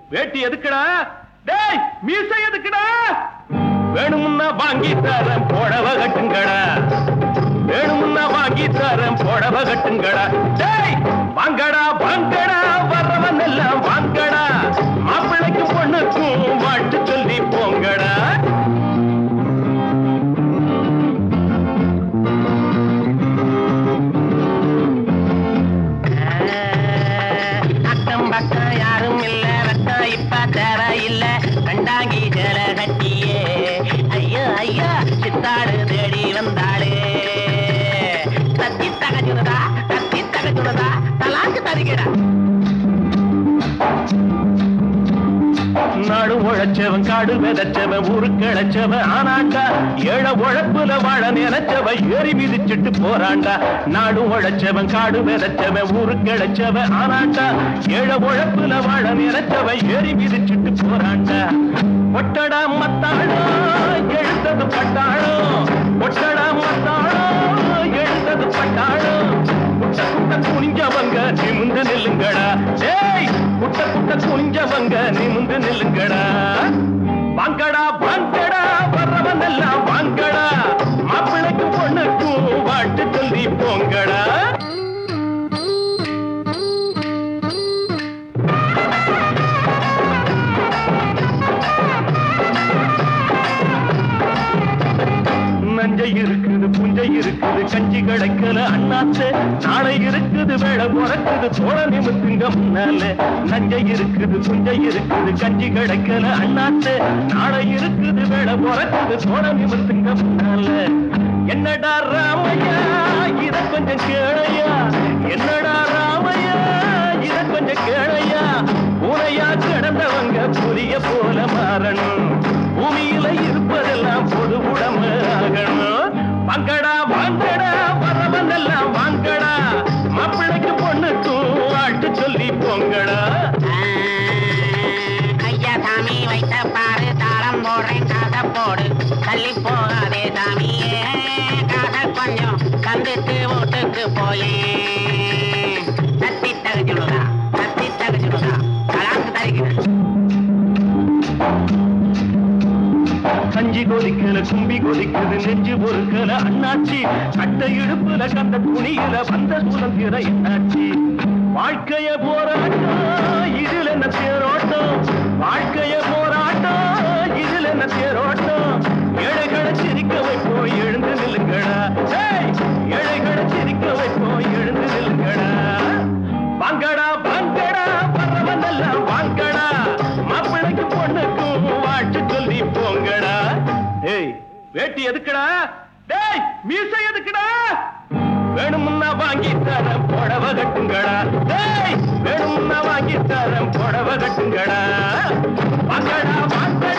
வேட்டி எதுக்குடா டேய் மீசை எதுக்குடா வேணுமுன்னா வாங்கி தரேன் புடவ கட்டுங்கடா வேணுமுன்னா வாங்கி தரேன் புடவ கட்டுங்கடா டேய் வாங்கடா வாங்கடா வர்றவன் எல்லாம் வாங்கடா மாப்பிள்ளைக்கும் பொண்ணுக்கும் வாழ்த்து சொல்லி போங்கடா அக்கம் பக்கம் யாரும் இல்ல வெக்கம் இப்ப தேவையில்ல கண்டாங்கி ஜல கட்டியே ஐயோ ஐயோ சித்தாடு தேடி வந்தாளே தத்தி தகஜுனதா தத்தி தகஜுனதா தலாக்கு தருகிறா நாடு உழைச்சவன் காடு விதைச்சவன் ஊருக்கு இழைச்சவன் ஆனாண்டா ஏழ உழைப்புல வாழ நினைச்சவன் ஏறி மிதிச்சிட்டு போறாண்டா நாடு உழைச்சவன் காடு விதைச்சவன் ஊருக்கு இழைச்சவன் ஆனாண்டா ஏழ உழைப்புல வாழ நினைச்சவன் ஏறி மிதிச்சிட்டு போறாண்டா ஒட்டடா மத்தாளோ எழுத்தது பட்டாளோ ஒட்டடா மத்தாளோ எழுத்தது பட்டாளோ குட்ட குட்ட குனிஞ்சவங்க நிமிந்து நில்லுங்கடா டேய் குட்ட குட்ட குனிஞ்சவங்க நிமிந்து நில்லுங்கடா வாங்கடா வாங்கடா வர்றவன் எல்லாம் வாங்கடா மாப்பிள்ளைக்கும் பொண்ணுக்கும் வாட்டு சொல்லி போங்கடா நஞ்சை இருக்குது புஞ்சை இருக்குது கஞ்சி கிடைக்கல அண்ணாத்து நாளை இருக்குது வேலை முறக்குது தோழ நிமித்துங்க முன்னால நஞ்சை இருக்குது புஞ்சை இருக்குது கஞ்சி கிடைக்கல அண்ணாத்து நாளை இருக்குது வேலை முறக்குது தோழ நிமித்துங்க முன்னால என்னடா ராமையா இத கொஞ்சம் கேளையா என்னடா ராமையா இத கொஞ்சம் கேளையா பூனையா கிடந்தவங்க புரிய போல மாறணும் பூமியில இருப்பதெல்லாம் பொது உடம்பு ஆகணும் வாங்கடா வாங்கடா வரவன் எல்லாம் வாங்கடா மாப்பிள்ளைக்கு பொண்ணுக்கும் வாழ்த்து சொல்லி போங்கடா ஐயா சாமி வைத்த பாரு தாளம் போடுறேன் காதை போடு தள்ளி போகாதே சாமியே காதை கொஞ்சம் தந்துட்டு வீட்டுக்கு போயே தத்தி தகச்சுடுதா தத்தி தகச்சுடுதா கலாக்கு தருகிறேன் கஞ்சி கொதிக்கல கும்பி கொதிக்குது நெஞ்சு பொறுக்கல அண்ணாச்சி கட்ட இடுப்புல கந்த துணியில வந்த சுதந்திர என்னாச்சி வாழ்க்கைய போராட்டம் இதுல என்ன தேரோட்டம் வாழ்க்கைய போராட்டம் இதுல என்ன தேரோட்டம் ஏழைகளை சிரிக்க வைப்போம் எழுந்து நில்லுங்கடா ஏய், ஏழைகளை சிரிக்க வைப்போம் எழுந்து நில்லுங்கடா வாங்கடா வாங்கடா வரவன் எல்லாம் வாங்கடா மாப்பிள்ளைக்கு பொண்ணுக்கும் வாழ்த்து சொல்லி போங்கடா ஏய் வேட்டி எதுக்குடா டேய் மீசை எதுக்குடா வேணுமுன்னா வாங்கி தரேன் புடவ கட்டுங்கடா டேய் வேணுமுன்னா வாங்கி தரேன் புடவ கட்டுங்கடா வாங்கடா வாங்கடா